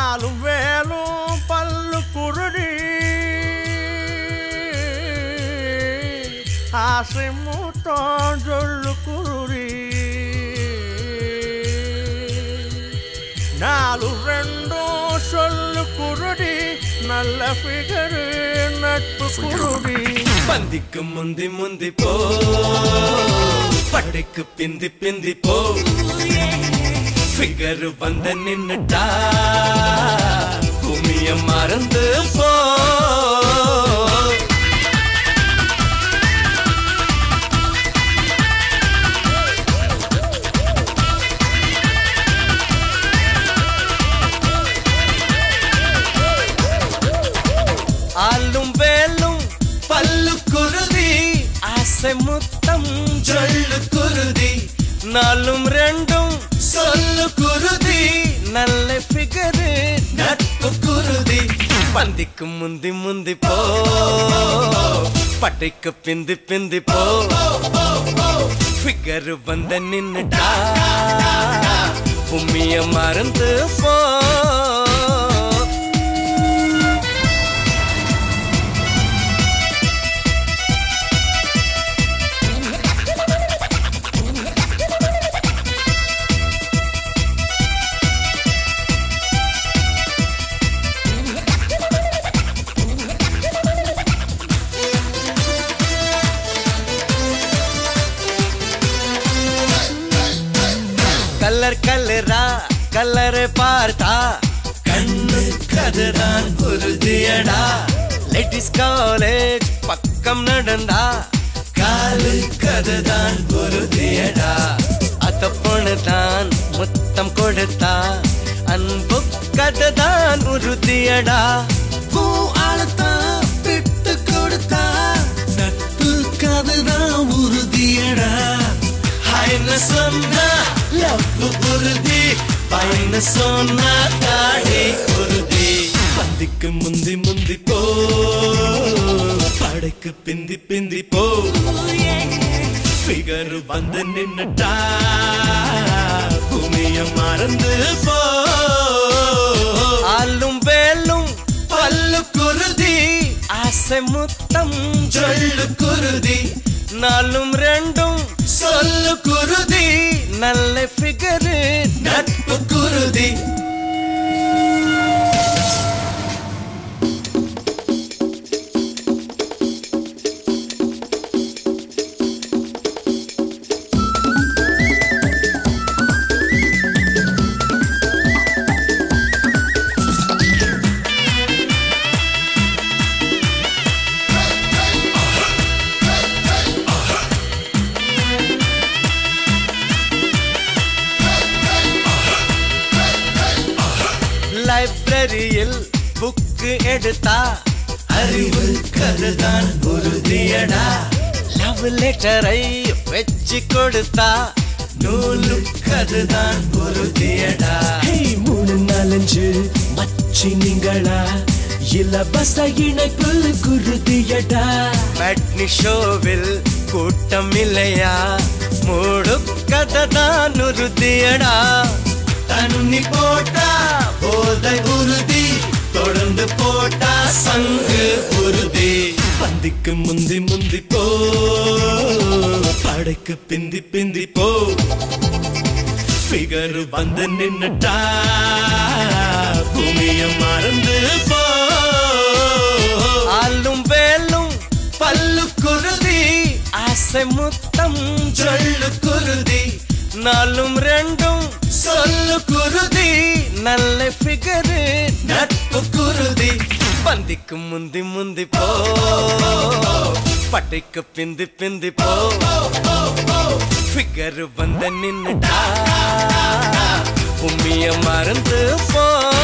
நாலும் வேலும் பல்லு குருடி ஆசை மூட்டம் சொல்லு குருடி நாலு ரெண்டும் சொல்லு குருடி நல்ல ஃபிகரு நட்பு குருடி பந்திக்கு முந்தி முந்தி போ படைக்கு பிந்தி பிந்தி போ ஃபிகர் வந்த நின்னுட்டா பூமிய மறந்து போ ஆளும் வேலும் பல்லு குருதி ஆசை முத்தம் சொல்லு குருதி நாலும் ரெண்டும் சொல்லு குருதி நல்ல ஃபிகரு நட்பு குருதி பந்திக்கு முந்தி முந்தி போ பட்டைக்கு பிந்தி பிந்தி போ ஃபிகர் வந்த நின்னுட்டா உம்மிய மறந்து போ கலர் கலரா கலரை பார்த்தா கண்ணு கதுதான் உறுதியடா லேடிஸ் காலேஜ் பக்கம் நடந்தா காலு கதுதான் உறுதியடா அத்த பொண்ணுதான் முத்தம் கொடுத்தா அன்பு கதுதான் உறுதியடா பூ ஆளத்தான் விட்டு கொடுத்தா நட்பு கதுதான் உறுதியடா ஹைன்னு சொன்னா லவ் உறுதி பைன்னு சொன்னா தாடி உறுதி பந்திக்கு முந்தி முந்தி போ படைக்கு பிந்தி பிந்தி போ ஃபிகர் வந்து நின்னுட்டா பூமிய மறந்து போ ஆளும் வேலும் பல்லு குருதி ஆசை முத்தம் சொல்லு குருதி நாலும் ரெண்டும் சொல்லு குருதி நல்ல ஃபிகரு நட்பு குருதி லைப்ரரியில் புக்கு எடுத்தா அறிவு கருதான் உறுதியடா லவ் லெட்டரை வச்சு கொடுத்தா நூலு கருதான் உறுதியடா மூணு நாலஞ்சு மச்சி நீங்களா இலவச இணைப்பு குருதியடா மேட்னி ஷோவில் கூட்டம் இல்லையா மூடு கதை தான் உறுதியடா தண்ணி போட்டா போதை உறுதி தொடர்ந்து போட்டா சங்கு உறுதி பந்திக்கு முந்தி முந்தி போ படைக்கு பிந்தி பிந்தி போ ஃபிகர் வந்து நின்னுட்டா பூமிய மறந்து போ ஆளும் வேலும் பல்லு குருதி ஆசை முத்தம் சொல்லு குருதி நாலும் ரெண்டும் சொல்லு குருதி நல்ல ஃபிகரு நட்பு குருதி பந்திக்கு முந்தி முந்தி போ பட்டைக்கு பிந்தி பிந்தி போ ஃபிகர் வந்த நின்னுட்டா உம்மிய மறந்து போ